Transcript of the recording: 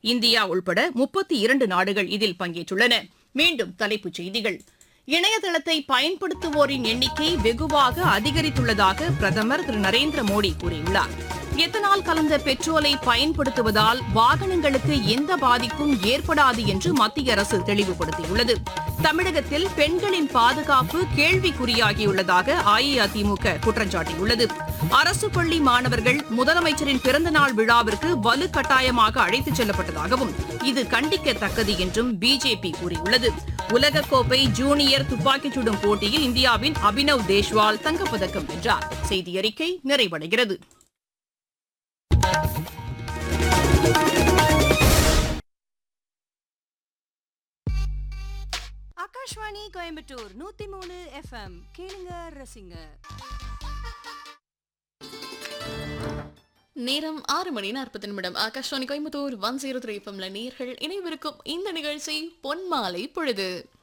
India உள்பட முப்பத்தி இரண்டு நாடுகள் இதில் பங்கேற்றுள்ளன மீண்டும் தலைப்புச் செய்திகள் இணையதளத்தை பயன்படுத்துவோரின் எண்ணிக்கை வெகுவாக அதிகரித்துள்ளதாக பிரதமர் திரு நரேந்திர மோடி கூறியுள்ளார் எத்தனால் கலந்த பெட்ரோலை பயன்படுத்துவதால் வாகனங்களுக்கு எந்த பாதிப்பும் ஏற்படாது என்று மத்திய அரசு தெளிவுபடுத்தியுள்ளது தமிழகத்தில் பெண்களின் பாதுகாப்பு கேள்விக்குறியாகியுள்ளதாக அஇஅதிமுக குற்றம் சாட்டியுள்ளது அரசு பள்ளி மாணவர்கள் முதலமைச்சரின் பிறந்தநாள் விழாவிற்கு வலுக்கட்டாயமாக அழைத்துச் செல்லப்பட்டதாகவும் இது கண்டிக்கத்தக்கது என்றும் பிஜேபி கூறியுள்ளது உலகக்கோப்பை ஜூனியர் துப்பாக்கிச் சுடும் போட்டியில் இந்தியாவின் அபினவ் தேஷ்வால் தங்கப்பதக்கம் வென்றார் செய்தியறிக்கை நிறைவடைகிறது ஆகாஷ்வாணி கோயம்புத்தூர் நூத்தி மூணு எஃப்எம் கேளுங்க ரசிங்க நேரம் ஆறு மணி நாற்பது நிமிடம் Akashvani Coimbatore one zero three எஃப்எம்ல நேர்கள் இணைவிருக்கும் இந்த நிகழ்ச்சி பொன்மாலை பொழுது